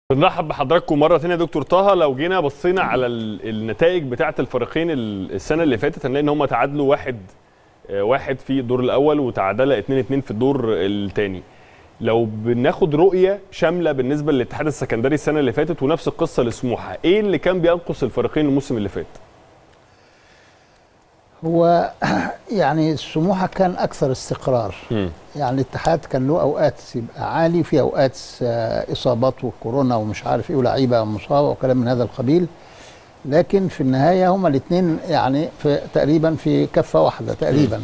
بنرحب بحضراتكم مره ثانيه يا دكتور طه لو جينا بصينا على ال- النتائج بتاعه الفريقين ال- السنه اللي فاتت هنلاقي ان هم تعادلوا واحد آه، واحد في الدور الاول وتعادلا 2 2 في الدور الثاني لو بناخد رؤيه شامله بالنسبه للاتحاد السكندري السنه اللي فاتت ونفس القصه لسموحه ايه اللي كان بينقص الفريقين الموسم اللي فات هو يعني سموحه كان اكثر استقرار مم. يعني الاتحاد كان له اوقات يبقى عالي في اوقات آه، اصابات وكورونا ومش عارف ايه ولاعيبه مصابه وكلام من هذا القبيل لكن في النهايه هما الاثنين يعني في تقريبا في كفه واحده تقريبا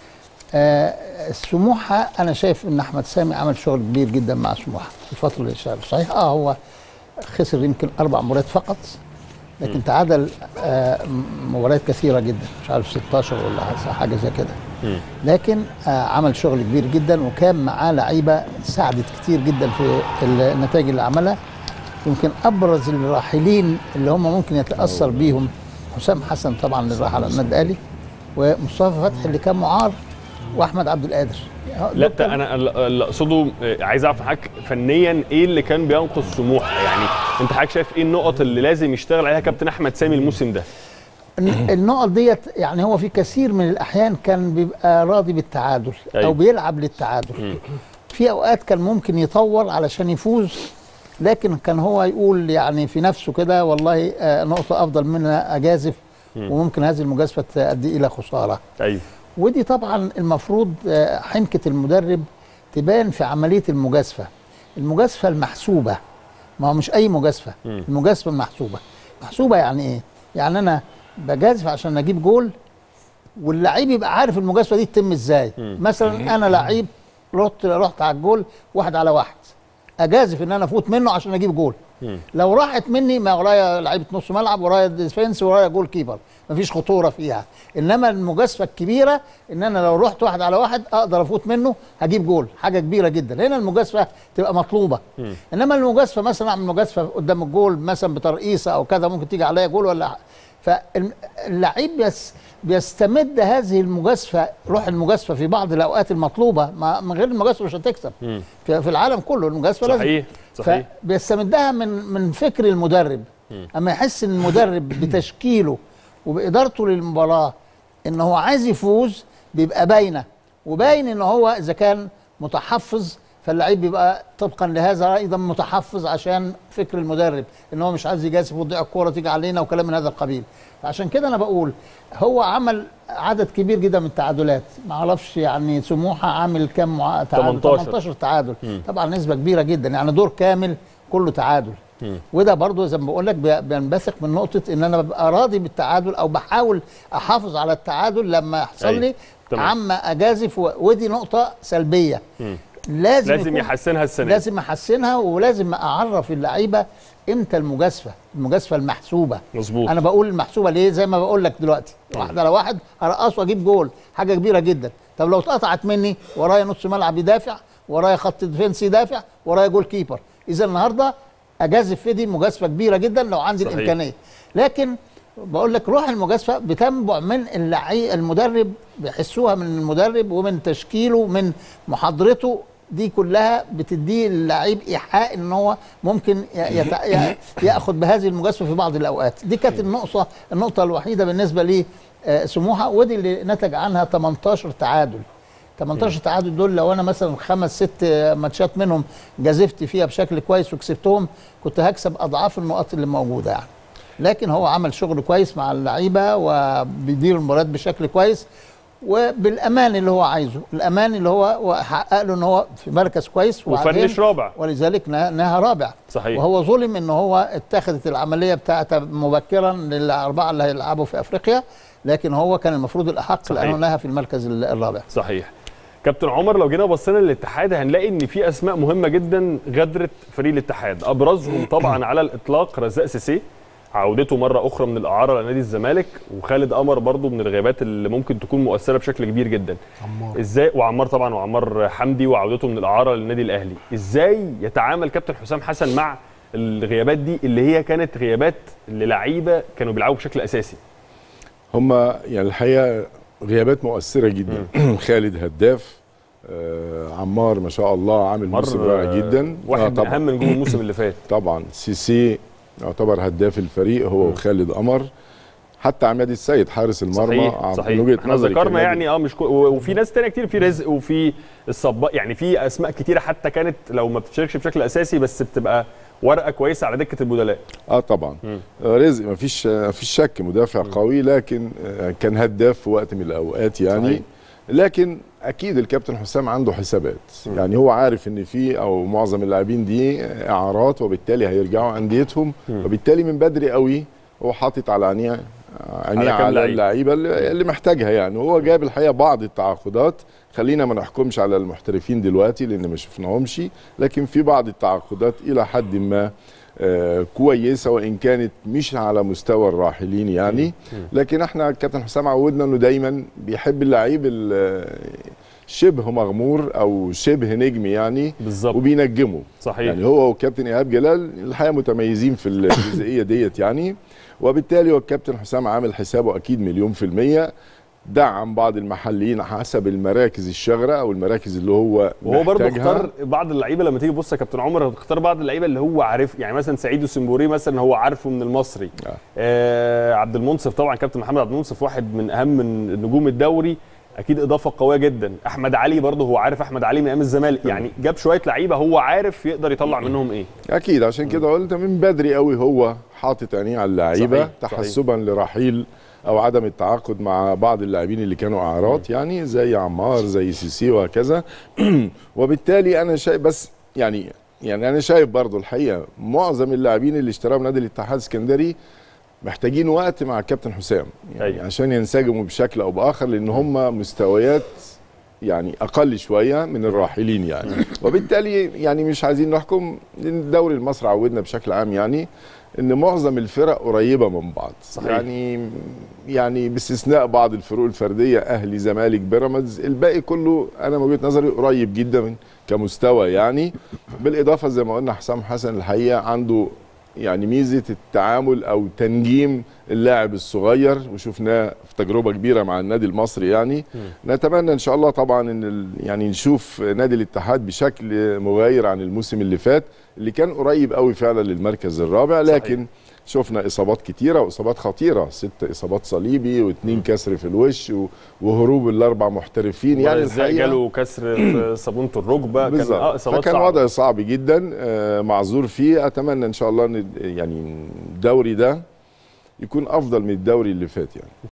آه سموحه انا شايف ان احمد سامي عمل شغل كبير جدا مع سموحه في الفتره اللي اشتغل صحيح اه هو خسر يمكن اربع مباريات فقط لكن تعادل آه م- مباريات كثيره جدا مش عارف 16 ولا حاجه زي كده مم. لكن آه عمل شغل كبير جدا وكان معاه لعيبه ساعدت كتير جدا في النتائج اللي عملها يمكن ابرز الراحلين اللي هم ممكن يتاثر بيهم حسام حسن طبعا اللي راح على النادي الاهلي ومصطفى فتحي اللي كان معار واحمد عبد القادر لا دول تا- انا ال- اللي اقصده آه، عايز اعرف حضرتك فنيا ايه اللي كان بينقص سموحه يعني انت حضرتك شايف ايه النقط اللي لازم يشتغل عليها كابتن احمد سامي الموسم ده الن- النقط ديت يعني هو في كثير من الاحيان كان بيبقى راضي بالتعادل أيوة. او بيلعب للتعادل في اوقات كان ممكن يطور علشان يفوز لكن كان هو يقول يعني في نفسه كده والله آه، نقطه افضل منها اجازف وممكن هذه المجازفه تؤدي الى خساره ايوه ودي طبعا المفروض آه، حنكه المدرب تبان في عمليه المجازفه المجازفه المحسوبه ما هو مش اي مجازفه مم. المجازفه المحسوبه محسوبه يعني ايه يعني انا بجازف عشان اجيب جول واللعيب يبقى عارف المجازفه دي تتم ازاي مم. مثلا انا لعيب رحت رحت على الجول واحد على واحد اجازف ان انا افوت منه عشان اجيب جول مم. لو راحت مني ما ورايا لعيبه نص ملعب ورايا ديفنس ورايا جول كيبر مفيش خطوره فيها انما المجازفه الكبيره ان انا لو رحت واحد على واحد اقدر افوت منه هجيب جول حاجه كبيره جدا هنا المجازفه تبقى مطلوبه مم. انما المجازفه مثلا اعمل مجازفه قدام الجول مثلا بترقيصه او كذا ممكن تيجي عليا جول ولا فاللعيب بس بيستمد هذه المجازفه روح المجازفه في بعض الاوقات المطلوبه ما من غير المجازفه مش هتكسب مم. في في العالم كله المجازفه لازم صحيح صحيح فبيستمدها من من فكر المدرب اما يحس ان المدرب بتشكيله وبادارته للمباراه ان هو عايز يفوز بيبقى باينه وباين ان هو اذا كان متحفظ فاللعيب بيبقى طبقا لهذا ايضا متحفظ عشان فكر المدرب ان هو مش عايز يجازف وتضيع الكوره تيجي علينا وكلام من هذا القبيل فعشان كده انا بقول هو عمل عدد كبير جدا من التعادلات ما اعرفش يعني سموحه عامل كام مع... تعادل 18. 18 تعادل طبعا نسبه كبيره جدا يعني دور كامل كله تعادل وده برضو زي ما بقول لك بي- بينبثق من نقطه ان انا ببقى راضي بالتعادل او بحاول احافظ على التعادل لما يحصل أيوة. لي تمام. عما اجازف و- ودي نقطه سلبيه لازم لازم يكون- يحسنها السنه دي. لازم احسنها ولازم اعرف اللعيبه امتى المجازفه المجازفه المحسوبه مظبوط انا بقول المحسوبه ليه زي ما بقول لك دلوقتي واحد على واحد هرقص واجيب جول حاجه كبيره جدا طب لو اتقطعت مني ورايا نص ملعب يدافع ورايا خط ديفنس يدافع ورايا جول كيبر اذا النهارده اجازف في دي مجازفه كبيره جدا لو عندي صحيح. الامكانيه لكن بقول لك روح المجازفه بتنبع من اللعي المدرب بيحسوها من المدرب ومن تشكيله من محاضرته دي كلها بتديه اللعيب ايحاء ان هو ممكن ي- يت... ي- ياخذ بهذه المجازفه في بعض الاوقات دي كانت النقطه النقطه الوحيده بالنسبه لي آه، سموحه ودي اللي نتج عنها 18 تعادل 18 تعادل دول لو انا مثلا خمس ست ماتشات منهم جازفت فيها بشكل كويس وكسبتهم كنت هكسب اضعاف النقاط اللي موجوده يعني لكن هو عمل شغل كويس مع اللعيبه وبيدير المباريات بشكل كويس وبالامان اللي هو عايزه الامان اللي هو وحقق له ان هو في مركز كويس وبعدين- وفنش رابع ولذلك نه- نهى رابع صحيح. وهو ظلم ان هو اتخذت العمليه بتاعته مبكرا للاربعه اللي هيلعبوا في افريقيا لكن هو كان المفروض الاحق صحيح. لانه نهى في المركز ال- الرابع صحيح كابتن عمر لو جينا بصينا للاتحاد هنلاقي ان في اسماء مهمه جدا غدرت فريق الاتحاد ابرزهم طبعا على الاطلاق رزاق سيسي عودته مره اخرى من الاعاره لنادي الزمالك وخالد قمر برضو من الغيابات اللي ممكن تكون مؤثره بشكل كبير جدا عمار ازاي وعمار طبعا وعمار حمدي وعودته من الاعاره للنادي الاهلي ازاي يتعامل كابتن حسام حسن مع الغيابات دي اللي هي كانت غيابات للعيبه كانوا بيلعبوا بشكل اساسي هم يعني الحقيقه غيابات مؤثره جدا خالد هداف آه عمار ما شاء الله عامل موسم رائع جدا واحد آه من طبعا اهم نجوم الموسم اللي فات طبعا سيسي يعتبر هداف الفريق هو وخالد قمر حتى عماد السيد حارس المرمى صحيح عم- صحيح من وجهه احنا نظري ذكرنا كمان. يعني اه مش كو... و- وفي ناس تانية كتير في رزق وفي الصباء يعني في اسماء كتيره حتى كانت لو ما بتشاركش بشكل اساسي بس بتبقى ورقه كويسه على دكه البدلاء اه طبعا مم. آه رزق ما فيش ما فيش شك مدافع قوي لكن آه كان هداف في وقت من الاوقات يعني صحيح. لكن اكيد الكابتن حسام عنده حسابات يعني هو عارف ان في او معظم اللاعبين دي آه، اعارات وبالتالي هيرجعوا انديتهم وبالتالي من بدري قوي هو حاطط على عينيه عينيه على كام على لعيب. اللعيبه اللي اللي محتاجها يعني وهو جاب الحقيقه بعض التعاقدات خلينا ما نحكمش على المحترفين دلوقتي لان ما شفناهمش لكن في بعض التعاقدات الى حد ما آه، كويسه وان كانت مش على مستوى الراحلين يعني لكن احنا الكابتن حسام عودنا انه دايما بيحب اللعيب ال- شبه مغمور او شبه نجم يعني بالظبط وبينجمه صحيح يعني هو والكابتن ايهاب جلال الحقيقه متميزين في الجزئيه ديت يعني وبالتالي هو الكابتن حسام عامل حسابه اكيد مليون في الميه دعم بعض المحليين حسب المراكز الشاغره او المراكز اللي هو وهو برضه محتاجها. اختار بعض اللعيبه لما تيجي تبص يا كابتن عمر اختار بعض اللعيبه اللي هو عارف يعني مثلا سعيد وسمبوري مثلا هو عارفه من المصري آه. آه عبد المنصف طبعا كابتن محمد عبد المنصف واحد من اهم نجوم الدوري اكيد اضافه قويه جدا احمد علي برضه هو عارف احمد علي من ايام الزمالك يعني جاب شويه لعيبه هو عارف يقدر يطلع منهم ايه اكيد عشان كده قلت من بدري قوي هو حاطط عينيه على اللعيبه صحيح، تحسبا لرحيل او عدم التعاقد مع بعض اللاعبين اللي كانوا اعارات يعني زي عمار زي سيسي وهكذا وبالتالي انا شايف بس يعني يعني انا شايف برضو الحقيقه معظم اللاعبين اللي اشتراهم نادي الاتحاد السكندري محتاجين وقت مع الكابتن حسام يعني أيوة. عشان ينسجموا بشكل او باخر لان هم مستويات يعني اقل شويه من الراحلين يعني وبالتالي يعني مش عايزين نحكم لان الدوري المصري عودنا بشكل عام يعني ان معظم الفرق قريبه من بعض صحيح. يعني يعني باستثناء بعض الفروق الفرديه اهلي زمالك بيراميدز الباقي كله انا من وجهه نظري قريب جدا من كمستوى يعني بالاضافه زي ما قلنا حسام حسن الحقيقه عنده يعني ميزه التعامل او تنجيم اللاعب الصغير وشفناه في تجربه كبيره مع النادي المصري يعني نتمنى ان شاء الله طبعا ان ال- يعني نشوف نادي الاتحاد بشكل مغاير عن الموسم اللي فات اللي كان قريب قوي فعلا للمركز الرابع لكن صحيح. شفنا اصابات كتيره واصابات خطيره ست اصابات صليبي واثنين كسر في الوش و- وهروب الاربع محترفين يعني ازاي الحقيقه جاله كسر في صابونه الركبه كان بالظبط اه اصابات فكان صعبة. وضع صعب جدا آه، معذور فيه اتمنى ان شاء الله ان يعني الدوري ده يكون افضل من الدوري اللي فات يعني